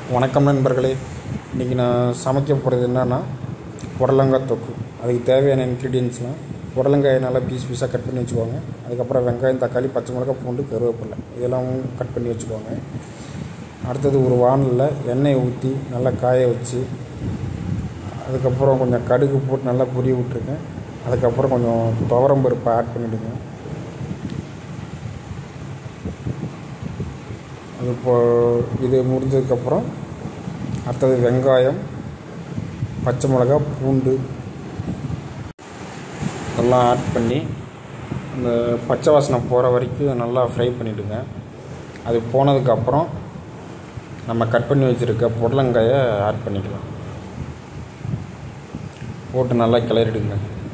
வணக்கம் நண்பர்களே இன்றைக்கி நான் சமைக்க போகிறது என்னென்னா புடலங்காய் தொக்கு அதுக்கு தேவையான இன்க்ரீடியன்ஸ்லாம் புடலங்காயை நல்லா பீஸ் பீஸாக கட் பண்ணி வச்சுக்கோங்க அதுக்கப்புறம் வெங்காயம் தக்காளி பச்சை மிளகாய் பூண்டு கருவேப்பிலை இதெல்லாம் கட் பண்ணி வச்சுக்கோங்க அடுத்தது ஒரு வானலில் எண்ணெயை ஊற்றி நல்லா காய வச்சு அதுக்கப்புறம் கொஞ்சம் கடுகு போட்டு நல்லா பொரிய விட்ருங்க அதுக்கப்புறம் கொஞ்சம் துவரம் பருப்பை ஆட் பண்ணிவிடுங்க அது இப்போ இது முடிஞ்சதுக்கப்புறம் அடுத்தது வெங்காயம் பச்சை மிளகாய் பூண்டு எல்லாம் ஆட் பண்ணி அந்த பச்சை வாசனை போகிற வரைக்கும் நல்லா ஃப்ரை பண்ணிவிடுங்க அது போனதுக்கப்புறம் நம்ம கட் பண்ணி வச்சுருக்க புடலங்காயை ஆட் பண்ணிக்கலாம் போட்டு நல்லா கிளறிடுங்க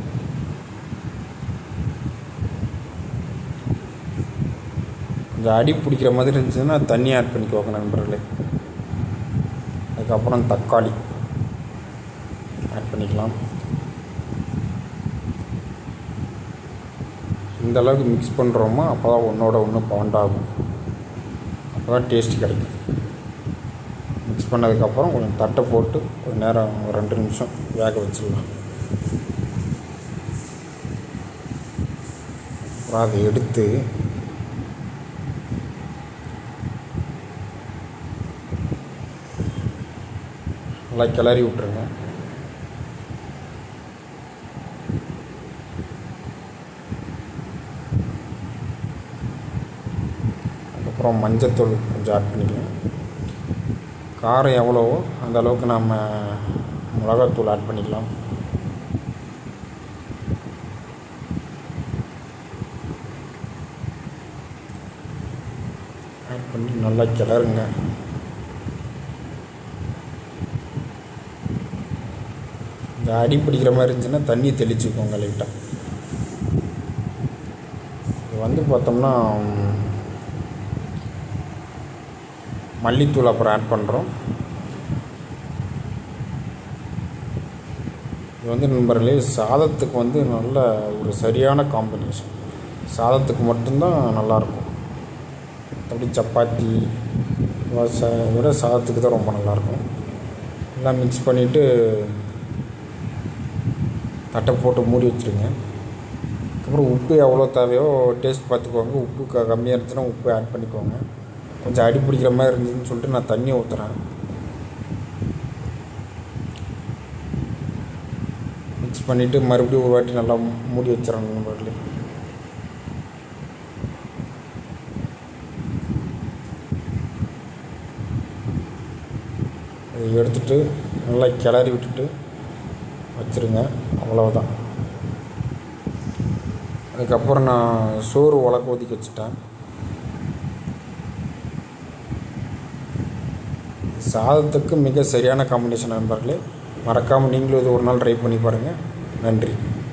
கொஞ்சம் அடி பிடிக்கிற மாதிரி இருந்துச்சுன்னா தண்ணி ஆட் பண்ணிக்கோங்க நண்பர்களே அதுக்கப்புறம் தக்காளி ஆட் பண்ணிக்கலாம் இந்த அளவுக்கு மிக்ஸ் பண்ணுறோமோ அப்போ தான் ஒன்றோட ஒன்று பாண்ட் ஆகும் அப்போ தான் டேஸ்ட் கிடைக்கும் மிக்ஸ் பண்ணதுக்கப்புறம் கொஞ்சம் தட்டை போட்டு கொஞ்சம் நேரம் ஒரு ரெண்டு நிமிஷம் வேக வச்சிடலாம் அப்புறம் அதை எடுத்து நல்லா கிளறி விட்ருங்க அதுக்கப்புறம் மஞ்சத்தூள் கொஞ்சம் ஆட் பண்ணிக்கலாம் காரம் எவ்வளவோ அந்த அளவுக்கு நம்ம மிளகாத்தூள் ஆட் பண்ணிக்கலாம் ஆட் பண்ணி நல்லா கிளறுங்க இந்த அடி பிடிக்கிற மாதிரி இருந்துச்சுன்னா தண்ணி தெளிச்சுக்கோங்க லைட்டாக இது வந்து பார்த்தோம்னா மல்லித்தூள் அப்புறம் ஆட் பண்ணுறோம் இது வந்து நண்பர்களே சாதத்துக்கு வந்து நல்ல ஒரு சரியான காம்பினேஷன் சாதத்துக்கு மட்டும்தான் நல்லாயிருக்கும் அப்படி சப்பாத்தி தோசை விட சாதத்துக்கு தான் ரொம்ப நல்லாயிருக்கும் எல்லாம் மிக்ஸ் பண்ணிவிட்டு தட்டை போட்டு மூடி வச்சுருங்க அப்புறம் உப்பு எவ்வளோ தேவையோ டேஸ்ட் பார்த்துக்கோங்க உப்பு க கம்மியாக இருந்துச்சுன்னா உப்பு ஆட் பண்ணிக்கோங்க கொஞ்சம் அடி பிடிக்கிற மாதிரி இருந்துச்சுன்னு சொல்லிட்டு நான் தண்ணி ஊற்றுறேன் மிக்ஸ் பண்ணிவிட்டு மறுபடியும் ஒரு வாட்டி நல்லா மூடி வச்சிடறேன் நண்பர்களே அதை எடுத்துட்டு நல்லா கிளறி விட்டுட்டு வச்சுருங்க அவ்வளவுதான் அதுக்கப்புறம் நான் சோறு உலக்க ஒதுக்கி வச்சுட்டேன் சாதத்துக்கு மிக சரியான காம்பினேஷன் நண்பர்களே மறக்காமல் நீங்களும் இது ஒரு நாள் ட்ரை பண்ணி பாருங்கள் நன்றி